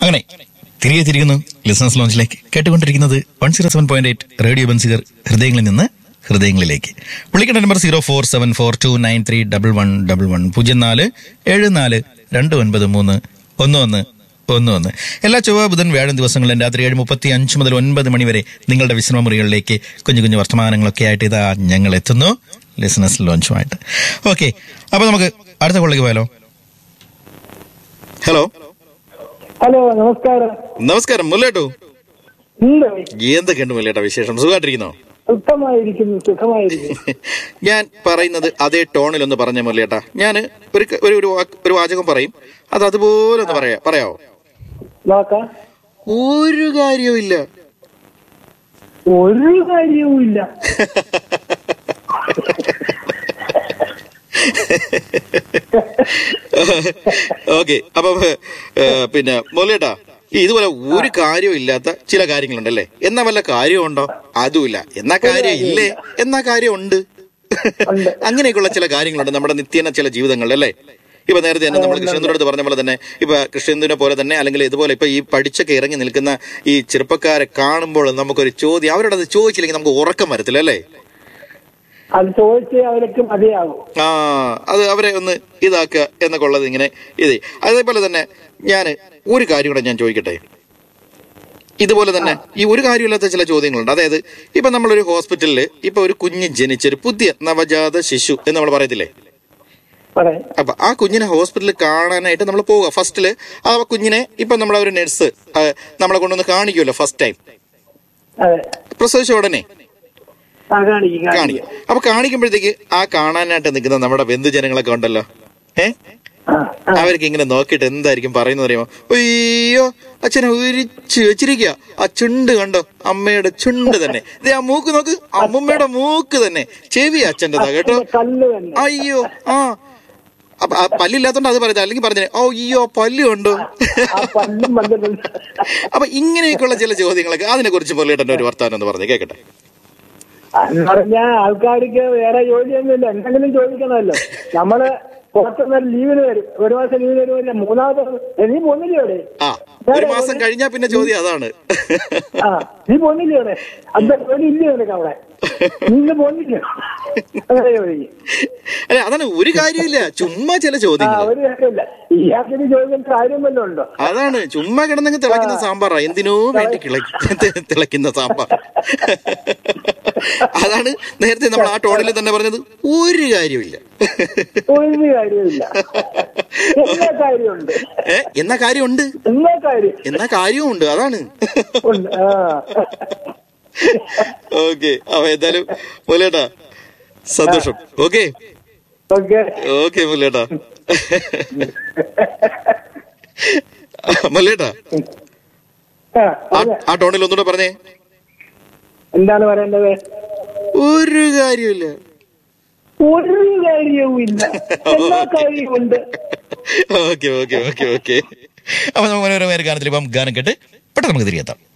അങ്ങനെ തിരികെ തിരികുന്നു ലിസണസ് ലോഞ്ചിലേക്ക് കേട്ടുകൊണ്ടിരിക്കുന്നത് one zero seven point eight radio Benziger ഹൃദയങ്ങളിൽ നിന്ന് ഹൃദയങ്ങളിലേക്ക് വിളിക്കേണ്ട number zero four seven four two nine three double one double one പൂജ്യം നാല് ഏഴ് നാല് രണ്ട് ഒൻപത് മൂന്ന് ഒന്ന് ഒന്ന് ഒന്ന് ഒന്ന് എല്ലാ ചൊവ്വ ബുധൻ വ്യാഴം ദിവസങ്ങളിലും രാത്രി ഏഴ് മുപ്പത്തി അഞ്ച് മുതൽ ഒൻപത് മണി വരെ നിങ്ങളുടെ വിശ്രമ മുറികളിലേക്ക് കുഞ്ഞു കുഞ്ഞു വർത്തമാനങ്ങളൊക്കെ ആയിട്ട് ഇതാ ഞങ്ങൾ എത്തുന്നു ലിസണസ് ലോഞ്ചുമായിട്ട് ഓക്കെ അപ്പൊ നമുക്ക് അടുത്ത കൊള്ളിക്ക് പോയാലോ ഹലോ ഹലോ നമസ്കാരം നമസ്കാരം മുല്ലേട്ടു ഉണ്ട് എന്തൊക്കെയുണ്ട് മുല്ലേട്ടാ വിശേഷം സുഖമായിട്ടിരിക്കുന്നോ സുഖമായിരിക്കുന്നു സുഖമായിരിക്കുന്നു ഞാൻ പറയുന്നത് അതേ ടോണിൽ ഒന്ന് പറഞ്ഞ മുല്ലേട്ടാ ഞാൻ ഒരു ക- ഒരു ഒരു വാക്ക്- ഒരു വാചകം പറയും അത് അതുപോലെ ഒന്ന് പറയാ പറയാവോ നോക്കാം ഒരു കാര്യവും ഇല്ല ഒരു കാര്യവും ഇല്ല ഓക്കെ അപ്പൊ ഏ, പിന്നെ മുല്ലേട്ടാ ഈ ഇതുപോലെ ഒരു കാര്യവും ഇല്ലാത്ത ചില കാര്യങ്ങളുണ്ടല്ലേ എന്നാ വല്ല കാര്യമുണ്ടോ അതുമില്ല എന്നാ കാര്യം ഇല്ലേ എന്നാ കാര്യം ഉണ്ട് ഉണ്ട്. അങ്ങനെയൊക്കെയുള്ള ചില കാര്യങ്ങളുണ്ട് നമ്മുടെ നിത്യേന ചില ജീവിതങ്ങളിൽ അല്ലേ ഇപ്പൊ നേരത്തെ തന്നെ നമ്മൾ കൃഷ്ണേന്ദ്രനോട് അടുത്ത് പറഞ്ഞ പോലെ തന്നെ ഇപ്പൊ കൃഷ്ണേന്ദ്രനെ പോലെ തന്നെ അല്ലെങ്കിൽ ഇതുപോലെ ഇപ്പൊ ഈ പഠിച്ചൊക്കെ ഇറങ്ങി നിൽക്കുന്ന ഈ ചെറുപ്പക്കാരെ കാണുമ്പോൾ നമുക്കൊരു ചോദ്യം അവരോട് അത് ചോദിച്ചില്ലെങ്കിൽ നമുക്ക് ഉറക്കം വരത്തില്ല അല്ലേ അത് ചോദിച്ച് അവർക്ക് മതിയാകും ആ അത് അവരെ ഒന്ന് ഇതാക്കുക എന്നൊക്കെ ഉള്ളത് ഇങ്ങനെ ഇത് അതേപോലെ തന്നെ ഞാൻ ഒരു കാര്യം കൂടെ ഞാൻ ചോദിക്കട്ടെ ഇതുപോലെ തന്നെ ഈ ഒരു കാര്യമില്ലാത്ത ചില ചോദ്യങ്ങളുണ്ട് അതായത് ഇപ്പൊ നമ്മളൊരു ഹോസ്പിറ്റലിൽ ഇപ്പൊ ഒരു കുഞ്ഞ് ജനിച്ചൊരു പുതിയ നവജാത ശിശു എന്ന് നമ്മൾ പറയത്തില്ലേ പറയാം അപ്പൊ ആ കുഞ്ഞിനെ ഹോസ്പിറ്റലിൽ കാണാനായിട്ട് നമ്മൾ പോവുക ഫസ്റ്റില് ആ കുഞ്ഞിനെ ഇപ്പൊ നമ്മളെ ഒരു നഴ്സ് നമ്മളെ കൊണ്ടൊന്ന് കാണിക്കുമല്ലോ ഫസ്റ്റ് ടൈം അതെ പ്രസവിച്ച ഉടനെ ആ കാണിക്കും കാണിക്കും കാണിക്കും അപ്പൊ കാണിക്കുമ്പോഴത്തേക്ക് ആ കാണാനായിട്ട് നിൽക്കുന്ന നമ്മുടെ ബന്ധുജനങ്ങളൊക്കെ ഉണ്ടല്ലോ ഏ ആ, ആ. അവർക്ക് ഇങ്ങനെ നോക്കിയിട്ട് എന്തായിരിക്കും പറയുന്നത് അറിയുമോ അയ്യോ അച്ഛനെ ഉരിച്ചു വെച്ചിരിക്കുക ആ ചുണ്ട് കണ്ടോ അമ്മയുടെ ചുണ്ട് തന്നെ ദേ ആ മൂക്ക് നോക്ക് അമ്മൂമ്മയുടെ മൂക്ക് തന്നെ ചെവി അച്ഛൻ്റെതാ കേട്ടോ അച്ഛന്റെ കല്ല് തന്നെ അയ്യോ ആ അപ്പൊ ആ പല്ലില്ലാത്തോണ്ട് അത് പറയുന്നത് അല്ലെങ്കിൽ പറഞ്ഞേ ഓ അയ്യോ പല്ല് കണ്ടോ ആ പല്ലും വന്നിട്ടുണ്ട് അപ്പൊ ഇങ്ങനെയൊക്കെയുള്ള ചില ചോദ്യങ്ങളൊക്കെ അതിനെ കുറിച്ച് പൊല്ലേട്ടൻ്റെ ഒരു വർത്താനം എന്ന് പറഞ്ഞു കേക്കട്ടെ എന്ന് പറഞ്ഞാൽ ആൾക്കാർക്ക് വേറെ ജോലിയൊന്നുമില്ല എന്തെങ്കിലും ചോദിക്കണമല്ലോ നമ്മള് പുറത്തുനിന്ന് ലീവിന് വരും ഒരു മാസം ലീവിന് വരുമില്ല മൂന്നാമത്തെ നീ പോന്നില്ലേ അവിടെ ആ ഒരു മാസം കഴിഞ്ഞാൽ പിന്നെ ചോദ്യം അതാണ് ആ നീ പോന്നില്ലേ അവിടെ അന്ത ജോലി ഇല്ലേ നിനക്ക് അവിടെ നീ ഇന്ന് പോന്നില്ലേ അങ്ങനെ ചോദിക്കും അല്ല അതാണ് ഒരു കാര്യമില്ല ചുമ്മാ ചില ആ ചോദ്യങ്ങൾ ഒരു കാര്യമില്ല ഇയാൾക്കിന് ചോദിക്കാൻ കാര്യം വല്ലതും ഉണ്ടോ അതാണ് ചുമ്മാ കിടന്നങ്ങ് തിളയ്ക്കുന്ന സാമ്പാറാ എന്തിനോ വേണ്ടി കിള- തി- തിളയ്ക്കുന്ന സാമ്പാർ അതാണ് നേരത്തെ നമ്മൾ ആ ടോണിൽ തന്നെ പറഞ്ഞത് ഒരു കാര്യമില്ല ഒരു കാര്യമില്ല എല്ലാ കാര്യമുണ്ട് ഏ എന്നാ കാര്യമുണ്ട് എല്ലാ കാര്യം എന്നാ കാര്യവും ഉണ്ട് അതാണ് ഉണ്ട് ആ ഓക്കെ അപ്പൊ എന്തായാലും മുല്ലേട്ടാ സന്തോഷം ഓക്കെ ഓക്കെ ഓക്കെ മുല്ലേട്ടാ മുല്ലേട്ടാ ആ, ആ- പറഞ്ഞോ. ആ ടോണിൽ ഒന്നുകൂടെ പറഞ്ഞേ എന്താണ് പറയേണ്ടത് ഒരു കാര്യമില്ല ഒരു കാര്യവും ഇല്ല എല്ലാ കാര്യവും ഉണ്ട് ഓക്കെ ഓക്കെ ഓക്കെ ഓക്കെ അപ്പൊ നമുക്ക് മനോരമ ഗാനത്തിൽ ഇപ്പം ഗാനം കേട്ട് പെട്ടെന്ന് നമുക്ക് തിരികെത്താം